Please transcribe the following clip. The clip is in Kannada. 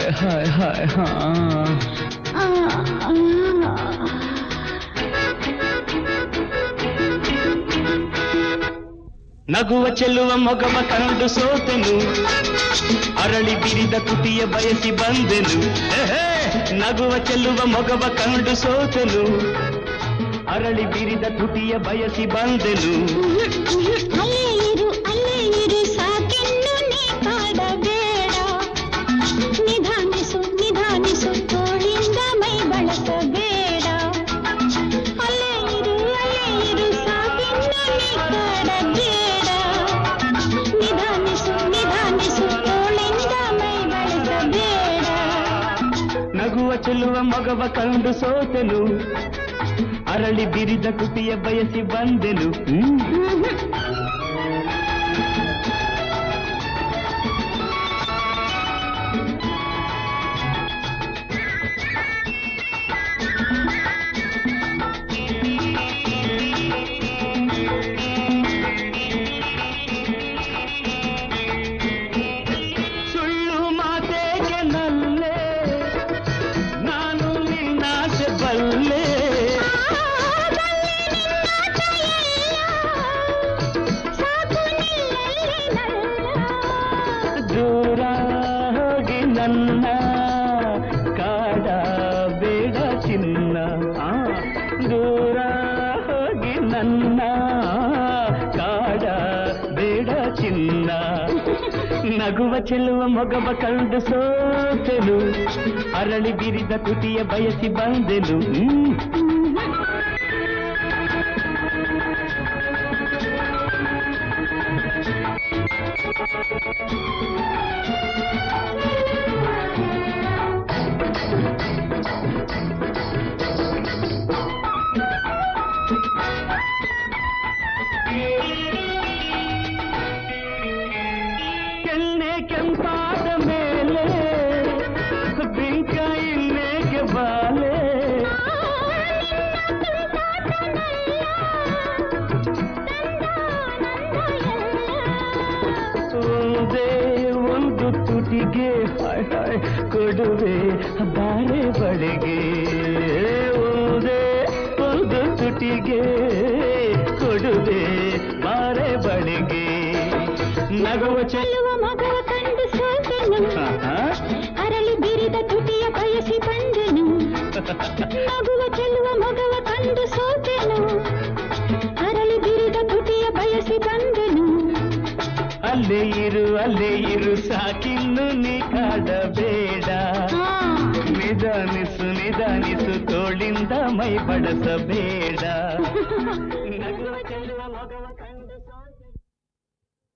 ಹಾಯ್ ಹಾಯ್ ಹಾಯ್ ಹಾ ನಗುವ ಚೆಲ್ಲುವ ಮೊಗವ ಕಂಡು ಸೋತೆನು ಅರಳಿ ಬಿರಿದ ತುಟಿಯ ಬಯಸಿ ಬಂದೆನು ಎಹೇ! ನಗುವ ಚೆಲ್ಲುವ ಮೊಗವ ಕಂಡು ಸೋತೆನು ಅರಳಿ ಬಿರಿದ ತುಟಿಯ ಬಯಸಿ ಬಂದೆನು ಅಲ್ಲೇ ಇರು ಅಲ್ಲೇ ಇರು ಸಾಕೆನ್ನು ನೀ ಕಾಡಬೇಡ ನಿಧಾನಿಸು ನಿಧಾನಿಸು ತೋಳಿಂದ ಮೈ ಬಳಸಬೇಡ ಅಲ್ಲೇ ಇರು ಅಲ್ಲೇ ಇರು ಸಾಕೆನ್ನು ನೀ ಕಾಡಬೇಡ ನಿಧಾನಿಸು ನಿಧಾನಿಸು ತೋಳಿಂದ ಮೈ ಬಳಸಬೇಡ ನಗುವ ಚೆಲ್ಲುವ ಮಗವ ಕಂಡು ಸೋತೆನು ಅರಳಿ ಬಿರಿದ ತುಟಿಯ ಬಯಸಿ ಬಂದೆನು ಹ್ಮ್. ಸುಳ್ಳು ಮಾತೇಗೆ ನಲ್ಲೆ ನಾನು ನಿನ್ನಾಸೆ ಬಲ್ಲೆ ದೂರ ಹೋಗಿ ನನ್ನ ಕಾಡ ಬೇಡ ಚಿನ್ನ ಆ, ದೂರ ಹೋಗಿ ನನ್ನ ಕಾಡ ಬೇಡ ಚಿನ್ನ ನಗುವ ಚೆಲ್ಲುವ ಮೊಗವ ಕಂಡು ಸೋತೆನು ಅರಳಿ ಬಿರಿದ ತುಟಿಯ ಬಯಸಿ ಬಂದೆನು ಹ್ಮ್. ಕೆನ್ನೆ ಕೆಂಪಾದ ಮೇಲೆ ಬಿಂಕ ಇನ್ನೇಕೆ ಬಾಲೆ ಒಂದೇ ಒಂದು ತುಟಿಗೆ ಹಾಯ್ ಹಾಯ್ ಕೊಡುವೆ ಬಾರೆ ಬಳಿಗೆ ಒಂದೇ ಒಂದು ತುಟಿಗೆ ಕೊಡುವೆ ಬಾರೆ ಬಳಿಗೆ ನಗುವ ಚೆಲ್ಲ ಚೆಲ್ಲುವ ಮಗವ ಕಂಡು ಸೋತೆನು ಅರಳಿ ಬಿರಿದ ತುಟಿಯ ಬಯಸಿ ಬಂದೆನು ನಗುವ ಚೆಲ್ಲುವ ಮಗವ ಕಂಡು ಸೋತೆನು ಅರಳಿ ಬಿರಿದ ತುಟಿಯ ಬಯಸಿ ಬಂದೆನು ಅಲ್ಲೇ ಇರು ಅಲ್ಲೇ ಇರು ಸಾಕಿನ್ನು ನೀ ಕಾಡಬೇಡ ಆ, ನಿಧಾನಿಸು ನಿಧಾನಿಸು ತೋಳಿಂದ ಮೈ ಬಡಸಬೇಡ ನಗುವ ಚೆಲ್ಲುವ ಮಗವ ಕಂಡು